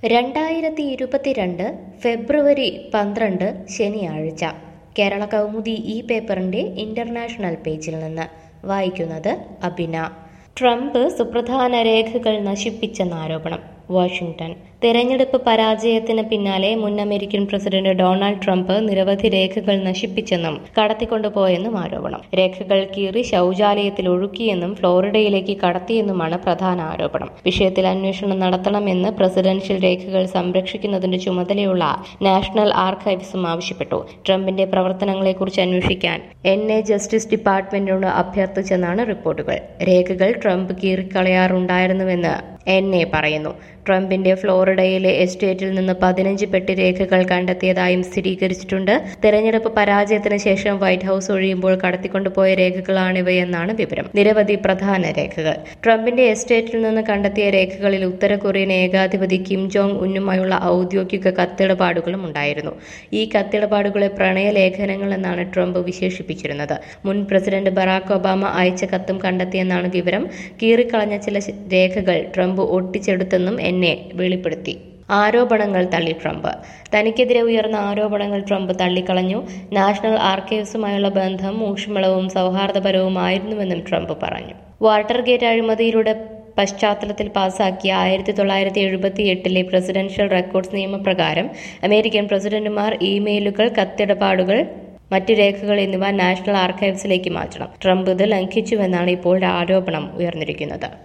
രണ്ടായിരത്തി ഇരുപത്തിരണ്ട് ഫെബ്രുവരി പന്ത്രണ്ട് ശനിയാഴ്ച കേരള കൗമുദി ഈ പേപ്പറിന്റെ ഇന്റർനാഷണൽ പേജിൽ നിന്ന് വായിക്കുന്നത് അബിന ട്രംപ് സുപ്രധാന രേഖകൾ നശിപ്പിച്ചെന്ന ആരോപണം വാഷിംഗ്ടൺ തെരഞ്ഞെടുപ്പ് പരാജയത്തിന് പിന്നാലെ മുൻ അമേരിക്കൻ പ്രസിഡന്റ് ഡൊണാൾഡ് ട്രംപ് നിരവധി രേഖകൾ നശിപ്പിച്ചെന്നും കടത്തിക്കൊണ്ടുപോയെന്നും ആരോപണം രേഖകൾ കീറി ശൗചാലയത്തിൽ ഒഴുക്കിയെന്നും ഫ്ലോറിഡയിലേക്ക് കടത്തിയെന്നുമാണ് പ്രധാന ആരോപണം വിഷയത്തിൽ അന്വേഷണം നടത്തണമെന്ന് പ്രസിഡൻഷ്യൽ രേഖകൾ സംരക്ഷിക്കുന്നതിന്റെ ചുമതലയുള്ള നാഷണൽ ആർക്കൈവ്സും ആവശ്യപ്പെട്ടു ട്രംപിന്റെ പ്രവർത്തനങ്ങളെക്കുറിച്ച് അന്വേഷിക്കാൻ എൻ എ ജസ്റ്റിസ് ഡിപ്പാർട്ട്മെന്റിനോട് അഭ്യർത്ഥിച്ചെന്നാണ് റിപ്പോർട്ടുകൾ രേഖകൾ ട്രംപ് കീറിക്കളയാറുണ്ടായിരുന്നുവെന്ന് എൻ എ പറയുന്നു ട്രംപിന്റെ ഫ്ലോറിഡയിലെ എസ്റ്റേറ്റിൽ നിന്ന് പതിനഞ്ച് പെട്ടി രേഖകൾ കണ്ടെത്തിയതായും സ്ഥിരീകരിച്ചിട്ടുണ്ട് തെരഞ്ഞെടുപ്പ് പരാജയത്തിന് ശേഷം വൈറ്റ് ഹൌസ് ഒഴിയുമ്പോൾ കടത്തിക്കൊണ്ടുപോയ രേഖകളാണിവയെന്നാണ് വിവരം നിരവധി പ്രധാന രേഖകൾ ട്രംപിന്റെ എസ്റ്റേറ്റിൽ നിന്ന് കണ്ടെത്തിയ രേഖകളിൽ ഉത്തര കൊറിയൻ ഏകാധിപതി കിം ജോങ് ഉന്നുമായുള്ള ഔദ്യോഗിക കത്തിടപാടുകളും ഉണ്ടായിരുന്നു ഈ കത്തിടപാടുകളെ പ്രണയലേഖനങ്ങൾ എന്നാണ് ട്രംപ് വിശേഷിപ്പിച്ചിരുന്നത് മുൻ പ്രസിഡന്റ് ബറാക് ഒബാമ അയച്ച കത്തും കണ്ടെത്തിയെന്നാണ് വിവരം കീറിക്കളഞ്ഞ ചില രേഖകൾ ട്രംപ് ഒട്ടിച്ചെടുത്തെന്നും എന്നെ വെളിപ്പെടുത്തി ആരോപണങ്ങൾ തള്ളി ട്രംപ് തനിക്കെതിരെ ഉയർന്ന ആരോപണങ്ങൾ ട്രംപ് തള്ളിക്കളഞ്ഞു നാഷണൽ ആർക്കൈവ്സുമായുള്ള ബന്ധം ഊഷ്മളവും സൗഹാർദ്ദപരവുമായിരുന്നുവെന്നും ട്രംപ് പറഞ്ഞു വാട്ടർ ഗേറ്റ് അഴിമതിയിലൂടെ പശ്ചാത്തലത്തിൽ പാസാക്കിയ ആയിരത്തി തൊള്ളായിരത്തി എഴുപത്തി എട്ടിലെ പ്രസിഡൻഷ്യൽ റെക്കോർഡ്സ് നിയമപ്രകാരം അമേരിക്കൻ പ്രസിഡന്റുമാർ ഇമെയിലുകൾ കത്തിടപാടുകൾ മറ്റു രേഖകൾ എന്നിവ നാഷണൽ ആർക്കൈവ്സിലേക്ക് മാറ്റണം ട്രംപ് ഇത് ലംഘിച്ചുവെന്നാണ് ഇപ്പോൾ ആരോപണം ഉയർന്നിരിക്കുന്നത്